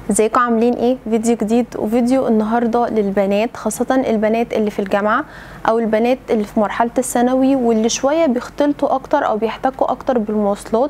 ازيكم عاملين ايه فيديو جديد وفيديو النهارده للبنات خاصه البنات اللي في الجامعه او البنات اللي في مرحله الثانوي واللي شويه بيختلطوا اكتر او بيحتكوا اكتر بالمواصلات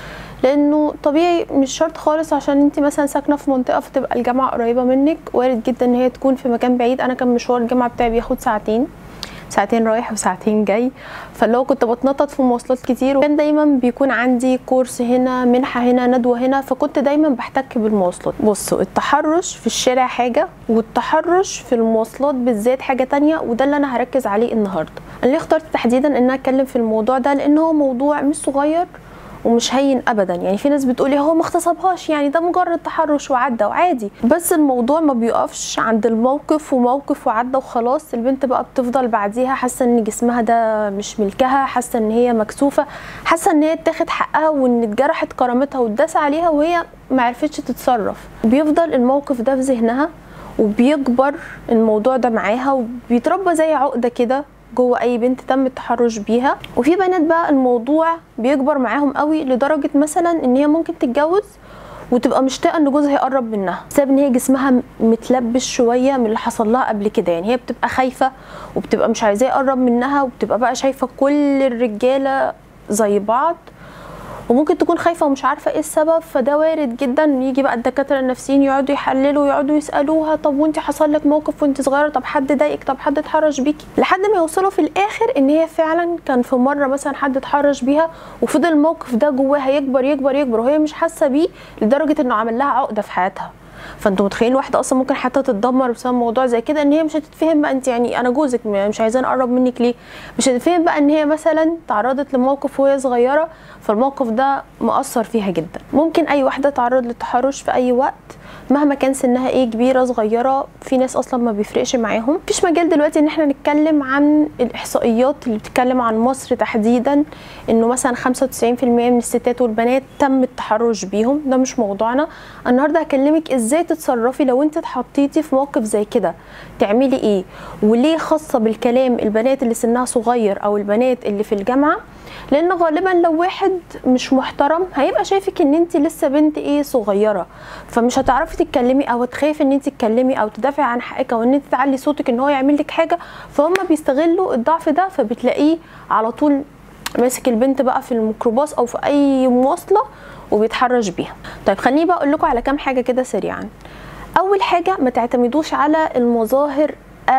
لانه طبيعي مش شرط خالص عشان انت مثلا ساكنه في منطقه فتبقى الجامعه قريبه منك وارد جدا ان هي تكون في مكان بعيد انا كان مشوار الجامعه بتاعي بياخد ساعتين ساعتين رايح وساعتين جاي فاللي هو كنت بتنطط في مواصلات كتير وكان دايما بيكون عندي كورس هنا منحه هنا ندوه هنا فكنت دايما بحتك بالمواصلات بصوا التحرش في الشارع حاجه والتحرش في المواصلات بالذات حاجه تانية وده اللي انا هركز عليه النهارده انا ليه اخترت تحديدا ان انا اتكلم في الموضوع ده لان هو موضوع مش صغير ومش هين ابدا يعني في ناس بتقولي هو ما اغتصبهاش يعني ده مجرد تحرش وعدى وعادي بس الموضوع ما بيقفش عند الموقف وموقف وعدى وخلاص البنت بقى بتفضل بعديها حاسه ان جسمها ده مش ملكها حاسه ان هي مكسوفه حاسه ان هي اتاخد حقها وان اتجرحت كرامتها واتداس عليها وهي ما عرفتش تتصرف بيفضل الموقف ده في ذهنها وبيكبر الموضوع ده معاها وبيتربى زي عقده كده جوه اي بنت تم التحرش بيها وفي بنات بقى الموضوع بيكبر معاهم قوي لدرجه مثلا ان هي ممكن تتجوز وتبقى مشتاقه ان جوزها يقرب منها بسبب ان هي جسمها متلبس شويه من اللي حصل لها قبل كده يعني هي بتبقى خايفه وبتبقى مش عايزاه يقرب منها وبتبقى بقى شايفه كل الرجاله زي بعض وممكن تكون خايفه ومش عارفه ايه السبب فده وارد جدا يجي بقى الدكاتره النفسيين يقعدوا يحللوا ويقعدوا يسالوها طب وانت حصل لك موقف وانت صغيره طب حد ضايقك طب حد اتحرش بيكي لحد ما يوصلوا في الاخر ان هي فعلا كان في مره مثلا حد اتحرش بيها وفضل الموقف ده جواها يكبر يكبر يكبر وهي مش حاسه بيه لدرجه انه عمل لها عقده في حياتها فانتوا متخيلين واحده اصلا ممكن حتى تتدمر بسبب موضوع زي كده ان هي مش هتتفهم بقى انت يعني انا جوزك مش عايزاني اقرب منك ليه مش هتتفهم بقى ان هي مثلا تعرضت لموقف وهي صغيره فالموقف ده مأثر فيها جدا ممكن اي واحده تعرض للتحرش في اي وقت مهما كان سنها ايه كبيره صغيره في ناس اصلا ما بيفرقش معاهم مفيش مجال دلوقتي ان احنا نتكلم عن الاحصائيات اللي بتتكلم عن مصر تحديدا انه مثلا 95% من الستات والبنات تم التحرش بيهم ده مش موضوعنا النهارده هكلمك ازاي تتصرفي لو انت اتحطيتي في موقف زي كده تعملي ايه وليه خاصه بالكلام البنات اللي سنها صغير او البنات اللي في الجامعه لان غالبا لو واحد مش محترم هيبقى شايفك ان انت لسه بنت ايه صغيره فمش هتعرفي تتكلمي او تخافي ان انت تتكلمي او تدافعي عن حقك او ان انت تعلي صوتك ان هو يعمل لك حاجه فهم بيستغلوا الضعف ده فبتلاقيه على طول ماسك البنت بقى في الميكروباص او في اي مواصله وبيتحرش بيها طيب خليني بقى اقول لكم على كام حاجه كده سريعا اول حاجه ما تعتمدوش على المظاهر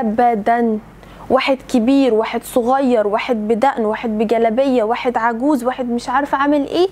ابدا واحد كبير واحد صغير واحد بدقن واحد بجلبيه واحد عجوز واحد مش عارفه عامل ايه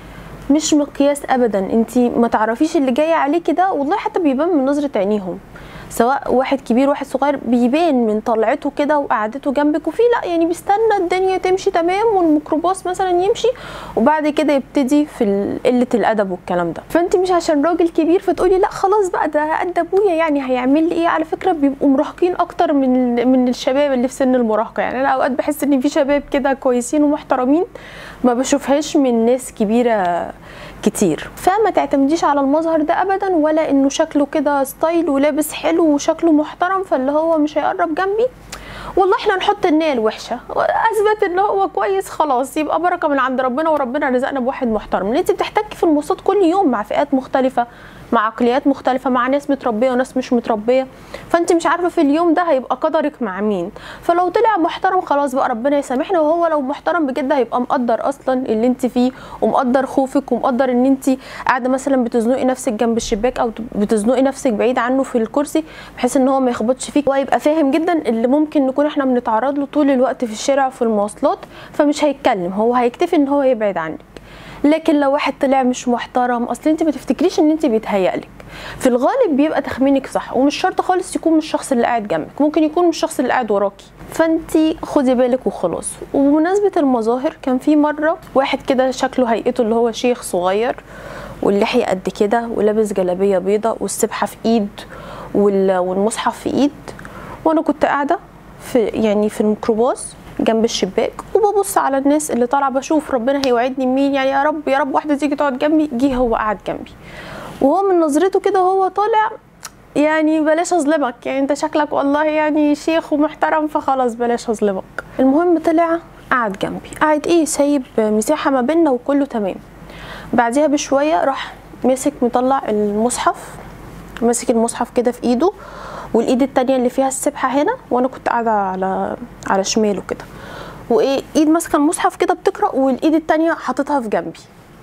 مش مقياس ابدا انت ما تعرفيش اللي جاي عليكي ده والله حتى بيبان من نظره عينيهم سواء واحد كبير واحد صغير بيبان من طلعته كده وقعدته جنبك وفي لا يعني بيستنى الدنيا تمشي تمام والميكروباص مثلا يمشي وبعد كده يبتدي في قله الادب والكلام ده فانت مش عشان راجل كبير فتقولي لا خلاص بقى ده قد ابويا يعني هيعمل لي ايه على فكره بيبقوا مراهقين اكتر من من الشباب اللي في سن المراهقه يعني انا اوقات بحس ان في شباب كده كويسين ومحترمين ما بشوفهاش من ناس كبيره كتير فما تعتمديش على المظهر ده ابدا ولا انه شكله كده ستايل ولابس حلو وشكله محترم فاللي هو مش هيقرب جنبي والله احنا نحط النية الوحشة اثبت ان هو كويس خلاص يبقى بركة من عند ربنا وربنا رزقنا بواحد محترم لان انت بتحتكي في المواصلات كل يوم مع فئات مختلفة مع عقليات مختلفة مع ناس متربية وناس مش متربية فانت مش عارفة في اليوم ده هيبقى قدرك مع مين فلو طلع محترم خلاص بقى ربنا يسامحنا وهو لو محترم بجد هيبقى مقدر اصلا اللي انت فيه ومقدر خوفك ومقدر ان انت قاعدة مثلا بتزنقي نفسك جنب الشباك او بتزنقي نفسك بعيد عنه في الكرسي بحيث ان هو ما يخبطش فيك ويبقى فاهم جدا اللي ممكن نكون احنا بنتعرض له طول الوقت في الشارع وفي المواصلات فمش هيتكلم هو هيكتفي ان هو يبعد عنك لكن لو واحد طلع مش محترم اصل انت ما تفتكريش ان انت بيتهيألك في الغالب بيبقى تخمينك صح ومش شرط خالص يكون مش الشخص اللي قاعد جنبك ممكن يكون مش الشخص اللي قاعد وراكي فانت خدي بالك وخلاص وبمناسبه المظاهر كان في مره واحد كده شكله هيئته اللي هو شيخ صغير واللحيه قد كده ولابس جلابيه بيضه والسبحه في ايد والمصحف في ايد وانا كنت قاعده في يعني في الميكروباص جنب الشباك وببص على الناس اللي طالعه بشوف ربنا هيوعدني مين يعني يا رب يا رب واحده تيجي تقعد جنبي جه هو قعد جنبي وهو من نظرته كده وهو طالع يعني بلاش اظلمك يعني انت شكلك والله يعني شيخ ومحترم فخلاص بلاش اظلمك المهم طلع قعد جنبي قعد ايه سايب مساحه ما بيننا وكله تمام بعديها بشويه راح مسك مطلع المصحف ماسك المصحف كده في ايده والايد التانية اللي فيها السبحه هنا وانا كنت قاعده على على شماله كده وايه ايد ماسكه المصحف كده بتقرا والايد التانية حاططها في جنبي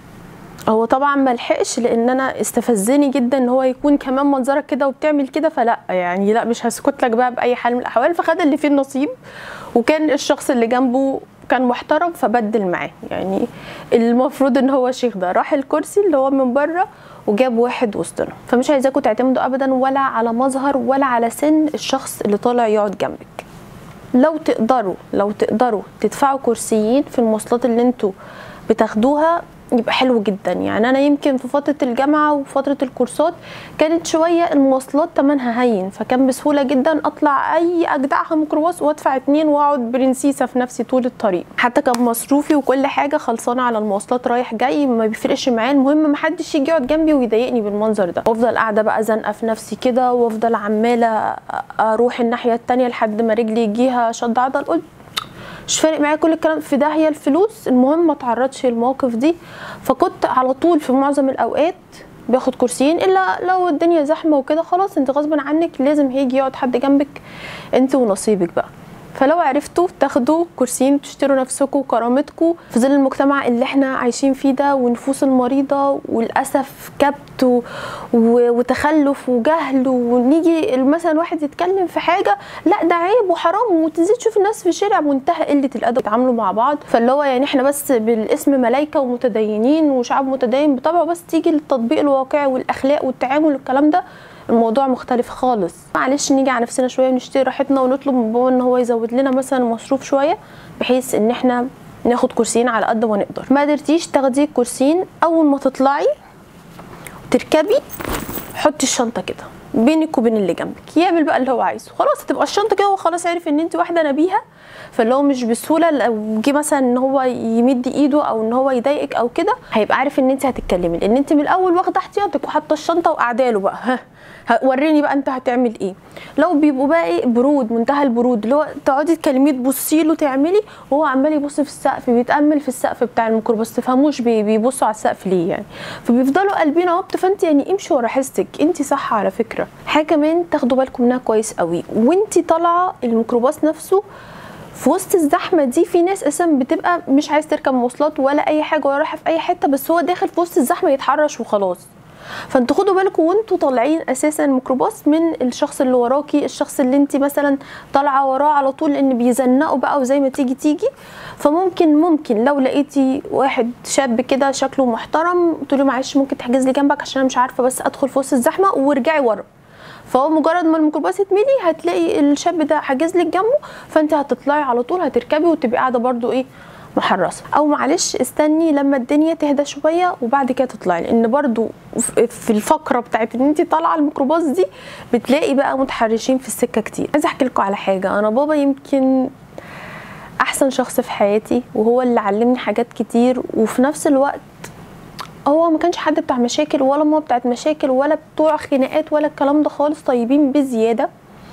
هو طبعا ما لحقش لان انا استفزني جدا ان هو يكون كمان منظرك كده وبتعمل كده فلا يعني لا مش هسكت لك بقى باي حال من الاحوال فخد اللي فيه النصيب وكان الشخص اللي جنبه كان محترم فبدل معاه يعني المفروض ان هو شيخ ده راح الكرسي اللي هو من بره وجاب واحد وسطنا فمش عايزاكم تعتمدوا ابدا ولا على مظهر ولا على سن الشخص اللي طالع يقعد جنبك لو تقدروا لو تقدروا تدفعوا كرسيين في المواصلات اللي انتوا بتاخدوها يبقى حلو جدا يعني انا يمكن في فتره الجامعه وفتره الكورسات كانت شويه المواصلات تمنها هين فكان بسهوله جدا اطلع اي اجدعها ميكروباص وادفع اتنين واقعد برنسيسه في نفسي طول الطريق حتى كان مصروفي وكل حاجه خلصانه على المواصلات رايح جاي ما بيفرقش معايا المهم محدش يجي يقعد جنبي ويضايقني بالمنظر ده وافضل قاعده بقى زنقه في نفسي كده وافضل عماله اروح الناحيه التانية لحد ما رجلي يجيها شد عضل قلت مش فارق معايا كل الكلام في داهيه الفلوس المهم ما اتعرضش للمواقف دي فكنت على طول في معظم الاوقات باخد كرسيين الا لو الدنيا زحمه وكده خلاص انت غصبا عنك لازم هيجي يقعد حد جنبك انت ونصيبك بقى فلو عرفتوا تاخدوا كرسيين تشتروا نفسكم وكرامتكم في ظل المجتمع اللي احنا عايشين فيه ده والنفوس المريضه وللاسف كبت و... و... وتخلف وجهل ونيجي مثلا واحد يتكلم في حاجه لا ده عيب وحرام وتنزل تشوف الناس في الشارع منتهى قله الادب يتعاملوا مع بعض فاللي هو يعني احنا بس بالاسم ملايكه ومتدينين وشعب متدين بطبعه بس تيجي للتطبيق الواقعي والاخلاق والتعامل والكلام ده الموضوع مختلف خالص معلش نيجي على نفسنا شويه ونشتري راحتنا ونطلب من بابا ان هو يزود لنا مثلا مصروف شويه بحيث ان احنا ناخد كرسيين على قد ما نقدر ما قدرتيش تاخدي كرسيين اول ما تطلعي تركبي حطي الشنطه كده بينك وبين اللي جنبك يعمل بقى اللي هو عايزه خلاص هتبقى الشنطه كده وخلاص عرف ان انت واحده نبيهه فاللي هو مش بسهوله لو جه مثلا ان هو يمد ايده او ان هو يضايقك او كده هيبقى عارف ان انت هتتكلمي لان انت من الاول واخده احتياطك وحاطه الشنطه وقاعده له بقى ها وريني بقى انت هتعمل ايه لو بيبقوا بقى ايه برود منتهى البرود اللي هو تقعدي تكلميه تبصي له تعملي وهو عمال يبص في السقف بيتامل في السقف بتاع الميكروباص تفهموش بيبصوا على السقف ليه يعني فبيفضلوا قلبين عبط فانت يعني امشي ورا حسك انت صح على فكره حاجه كمان تاخدوا بالكم منها كويس قوي وانت طالعه الميكروباص نفسه في وسط الزحمه دي في ناس اساسا بتبقى مش عايز تركب مواصلات ولا اي حاجه ولا رايحه في اي حته بس هو داخل في وسط الزحمه يتحرش وخلاص فانتوا خدوا بالكم وانتوا طالعين اساسا الميكروباص من الشخص اللي وراكي الشخص اللي انت مثلا طالعه وراه على طول لان بيزنقوا بقى وزي ما تيجي تيجي فممكن ممكن لو لقيتي واحد شاب كده شكله محترم تقولي له معلش ممكن تحجز لي جنبك عشان انا مش عارفه بس ادخل في وسط الزحمه وارجعي ورا فهو مجرد ما الميكروباص يتملي هتلاقي الشاب ده حاجز لك جنبه فانت هتطلعي على طول هتركبي وتبقي قاعده برده ايه محرصه او معلش استني لما الدنيا تهدى شويه وبعد كده تطلعي لان برضو في الفقره بتاعت ان انت طالعه الميكروباص دي بتلاقي بقى متحرشين في السكه كتير عايزه احكي لكم على حاجه انا بابا يمكن احسن شخص في حياتي وهو اللي علمني حاجات كتير وفي نفس الوقت هو ما كانش حد بتاع مشاكل ولا ماما بتاعت مشاكل ولا بتوع خناقات ولا الكلام ده خالص طيبين بزياده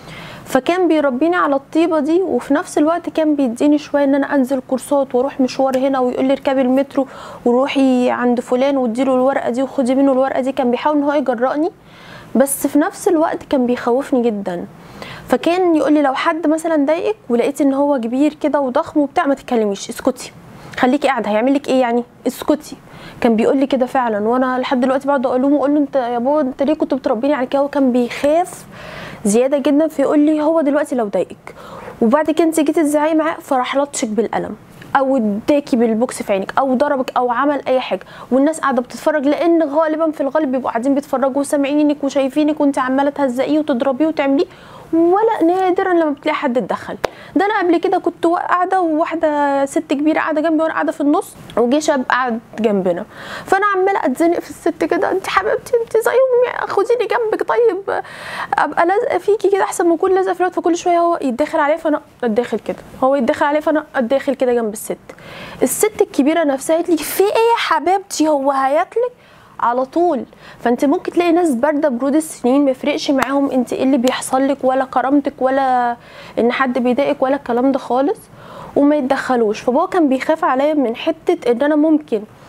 فكان بيربيني على الطيبه دي وفي نفس الوقت كان بيديني شويه ان انا انزل كورسات واروح مشوار هنا ويقول لي اركبي المترو وروحي عند فلان واديله الورقه دي وخدي منه الورقه دي كان بيحاول ان هو يجرأني بس في نفس الوقت كان بيخوفني جدا فكان يقول لي لو حد مثلا ضايقك ولقيت ان هو كبير كده وضخم وبتاع ما تتكلميش اسكتي خليكي قاعده هيعمل لك ايه يعني اسكتي كان بيقول لي كده فعلا وانا لحد دلوقتي بقعد اقول له اقول له انت يا بابا انت ليه كنت بتربيني على كده وكان بيخاف زياده جدا فيقول لي هو دلوقتي لو ضايقك وبعد كده انت جيتي تزعقي معاه فراح لطشك بالقلم او اداكي بالبوكس في عينك او ضربك او عمل اي حاجه والناس قاعده بتتفرج لان غالبا في الغالب بيبقوا قاعدين بيتفرجوا وسامعينك وشايفينك وانت عماله تهزقيه وتضربيه وتعمليه ولا نادرا لما بتلاقي حد اتدخل ده انا قبل كده كنت قاعده وواحده ست كبيره قاعده جنبي وانا قاعده في النص وجه شاب قاعد جنبنا فانا عماله اتزنق في الست كده انت حبيبتي انت زي امي خديني جنبك طيب ابقى لازقه فيكي كده احسن ما اكون لازقه في الوقت فكل شويه هو يتدخل عليا فانا اتداخل كده هو يتدخل عليا فانا اتداخل كده جنب الست الست الكبيره نفسها قالت لي في ايه يا حبيبتي هو هياكلك على طول فانت ممكن تلاقي ناس بارده برود السنين ما يفرقش معاهم انت ايه اللي بيحصل لك ولا كرامتك ولا ان حد بيضايقك ولا الكلام ده خالص وما يتدخلوش فبابا كان بيخاف عليا من حته ان انا ممكن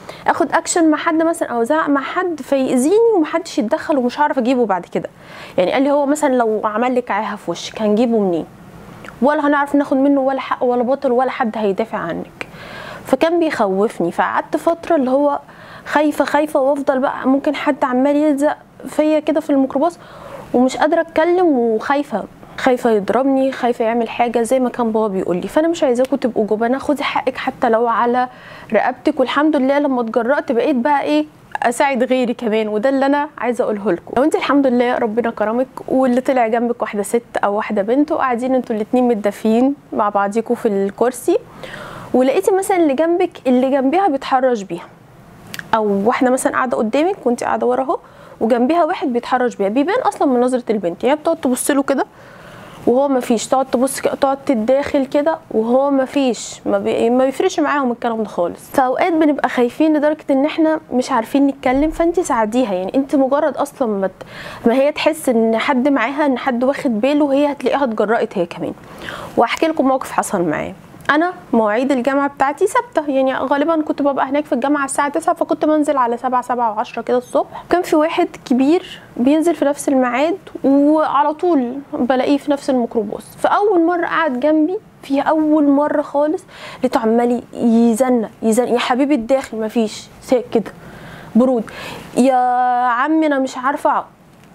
اخد اكشن مع حد مثلا او ازعق مع حد فيأذيني ومحدش يتدخل ومش هعرف اجيبه بعد كده يعني قال لي هو مثلا لو عمل لك عاهه في وشك هنجيبه منين ولا هنعرف ناخد منه ولا حق ولا باطل ولا حد هيدافع عنك فكان بيخوفني فقعدت فتره اللي هو خايفه خايفه وافضل بقى ممكن حد عمال يلزق فيا كده في الميكروباص ومش قادره اتكلم وخايفه خايفه يضربني خايفه يعمل حاجه زي ما كان بابا بيقول لي فانا مش عايزاكم تبقوا جبنه خدي حقك حتى لو على رقبتك والحمد لله لما اتجرأت بقيت بقى ايه اساعد غيري كمان وده اللي انا عايزه اقوله لكم لو انت الحمد لله ربنا كرمك واللي طلع جنبك واحده ست او واحده بنت وقاعدين انتوا الاتنين متدافيين مع بعضيكوا في الكرسي ولقيتي مثلا اللي جنبك اللي جنبها بيتحرش بيها او واحده مثلا قاعده قدامك وانت قاعده ورا اهو وجنبها واحد بيتحرش بيها بيبان اصلا من نظره البنت يعني بتقعد تبص له كده وهو ما فيش تقعد تبص كده تقعد تتداخل كده وهو ما فيش ما, بي... ما بيفرقش معاهم الكلام ده خالص فاوقات بنبقى خايفين لدرجه ان احنا مش عارفين نتكلم فانت ساعديها يعني انت مجرد اصلا ما, ت... ما هي تحس ان حد معاها ان حد واخد باله هي هتلاقيها اتجرأت هي كمان واحكي لكم موقف حصل معايا انا مواعيد الجامعه بتاعتي ثابته يعني غالبا كنت ببقى هناك في الجامعه الساعه 9 فكنت بنزل على 7 7 و10 كده الصبح كان في واحد كبير بينزل في نفس الميعاد وعلى طول بلاقيه في نفس الميكروباص فاول مره قعد جنبي في اول مره خالص لقيته عمال يزنق يزنق يا حبيبي الداخل مفيش ساك كده برود يا عمي انا مش عارفه اقعد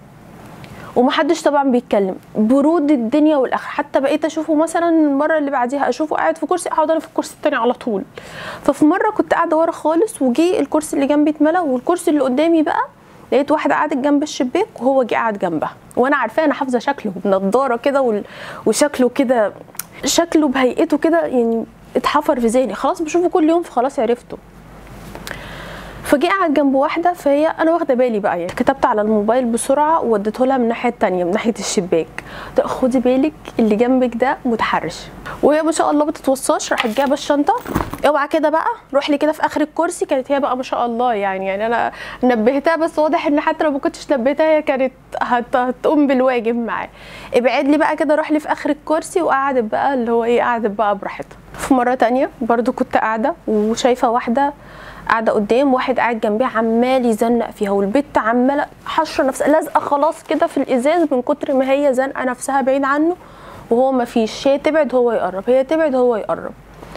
ومحدش طبعا بيتكلم برود الدنيا والاخر حتى بقيت اشوفه مثلا المره اللي بعديها اشوفه قاعد في كرسي اقعد انا في الكرسي التاني على طول ففي مره كنت قاعده ورا خالص وجي الكرسي اللي جنبي اتملى والكرسي اللي قدامي بقى لقيت واحده قعدت جنب الشباك وهو جه قاعد جنبها وانا عارفاه انا حافظه شكله بنضاره كده وال- وشكله كده شكله بهيئته كده يعني اتحفر في ذهني خلاص بشوفه كل يوم فخلاص عرفته فجي قاعد جنب واحده فهي انا واخده بالي بقى يعني كتبت على الموبايل بسرعه ووديته لها من الناحيه التانية من ناحيه الشباك قلت لها خدي بالك اللي جنبك ده متحرش وهي ما شاء الله بتتوصاش راحت جايبه الشنطه اوعى كده بقى روح لي كده في اخر الكرسي كانت هي بقى ما شاء الله يعني يعني انا نبهتها بس واضح ان حتى لو ما كنتش نبهتها هي كانت هت- هتقوم بالواجب معاه ابعد لي بقى كده روح لي في اخر الكرسي وقعدت بقى اللي هو ايه قعدت بقى براحتها في مره تانية برضو كنت قاعده وشايفه واحده قاعده قدام واحد قاعد جنبيها عمال يزنق فيها والبت عماله حشره نفسها لازقه خلاص كده في الازاز من كتر ما هي زنقه نفسها بعيد عنه وهو ما فيش هي تبعد هو يقرب هي تبعد هو يقرب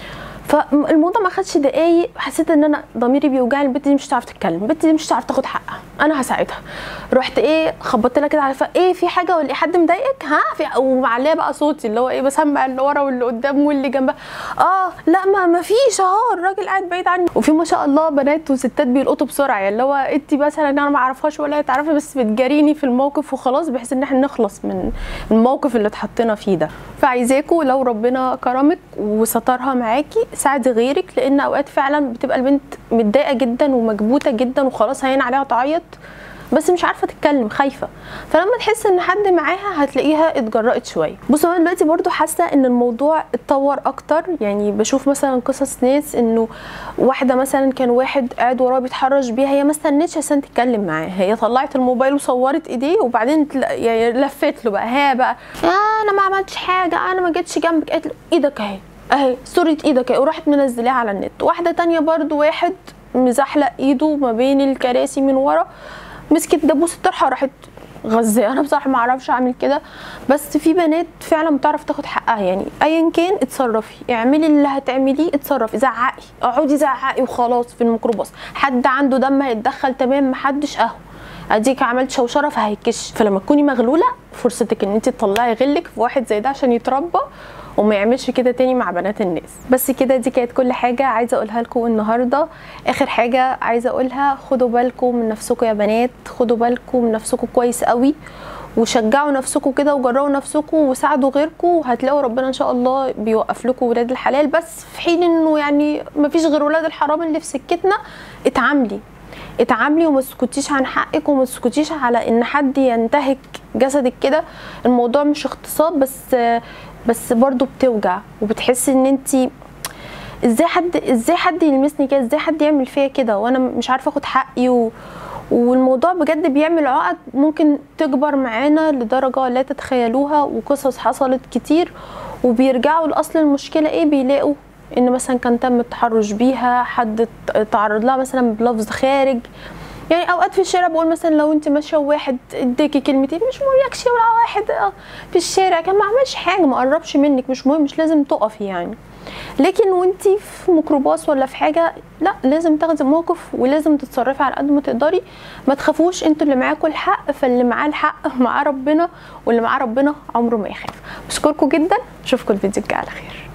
فالموضوع ما خدش دقايق حسيت ان انا ضميري بيوجعني البت دي مش هتعرف تتكلم البت دي مش هتعرف تاخد حقها انا هساعدها رحت ايه خبطت لها كده على فا ايه في حاجه ولا إيه؟ حد مضايقك ها في ومعليه بقى صوتي اللي هو ايه بسمع اللي ورا واللي قدام واللي جنبها اه لا ما ما فيش اهو الراجل قاعد بعيد عني وفي ما شاء الله بنات وستات بيلقطوا بسرعه يعني اللي هو انت مثلا انا ما اعرفهاش ولا هي تعرفي بس بتجاريني في الموقف وخلاص بحيث ان احنا نخلص من الموقف اللي اتحطينا فيه ده فعايزاكوا لو ربنا كرمك وسترها معاكي ساعدي غيرك لان اوقات فعلا بتبقى البنت متضايقه جدا ومكبوته جدا وخلاص هين عليها تعيط بس مش عارفه تتكلم خايفه فلما تحس ان حد معاها هتلاقيها اتجرأت شويه بصوا انا دلوقتي برضو حاسه ان الموضوع اتطور اكتر يعني بشوف مثلا قصص ناس انه واحده مثلا كان واحد قاعد وراه بيتحرش بيها هي ما استنتش عشان تتكلم معاه هي طلعت الموبايل وصورت ايديه وبعدين تل- يعني لفت له بقى ها بقى آه انا ما عملتش حاجه انا ما جيتش جنبك قالت له ايدك اهي اهي صورة ايدك اهي وراحت منزلاها على النت واحده تانية برضو واحد مزحلق ايده ما بين الكراسي من ورا مسكت دبوس الطرحه راحت غزاه انا بصراحه ما اعرفش اعمل كده بس في بنات فعلا بتعرف تاخد حقها يعني ايا كان اتصرفي اعملي اللي هتعمليه اتصرفي زعقي اقعدي زعقي وخلاص في الميكروباص حد عنده دم هيتدخل تمام محدش اهو اديك عملت شوشره فهيكش فلما تكوني مغلوله فرصتك ان انت تطلعي غلك في واحد زي ده عشان يتربى وما يعملش كده تاني مع بنات الناس بس كده دي كانت كل حاجه عايزه اقولها لكم النهارده اخر حاجه عايزه اقولها خدوا بالكم من نفسكم يا بنات خدوا بالكم من نفسكم كويس قوي وشجعوا نفسكم كده وجروا نفسكم وساعدوا غيركم وهتلاقوا ربنا ان شاء الله بيوقف لكم ولاد الحلال بس في حين انه يعني مفيش غير ولاد الحرام اللي في سكتنا اتعاملي اتعاملي وما تسكتيش عن حقك وما تسكتيش على ان حد ينتهك جسدك كده الموضوع مش اغتصاب بس بس برضو بتوجع وبتحسي ان انت ازاي حد ازاي حد يلمسني كده ازاي حد يعمل فيا كده وانا مش عارفه اخد حقي و... والموضوع بجد بيعمل عقد ممكن تكبر معانا لدرجه لا تتخيلوها وقصص حصلت كتير وبيرجعوا لاصل المشكله ايه بيلاقوا ان مثلا كان تم التحرش بيها حد تعرض لها مثلا بلفظ خارج يعني اوقات في الشارع بقول مثلا لو انت ماشيه وواحد اداكي كلمتين مش مهم يكشي ولا واحد في الشارع كان ما عملش حاجه ما قربش منك مش مهم مش لازم تقفي يعني لكن وانت في ميكروباص ولا في حاجه لا لازم تاخدي موقف ولازم تتصرفي على قد ما تقدري ما تخافوش انتوا اللي معاكم الحق فاللي معاه الحق معاه ربنا واللي معاه ربنا عمره ما يخاف بشكركم جدا اشوفكم الفيديو الجاي على خير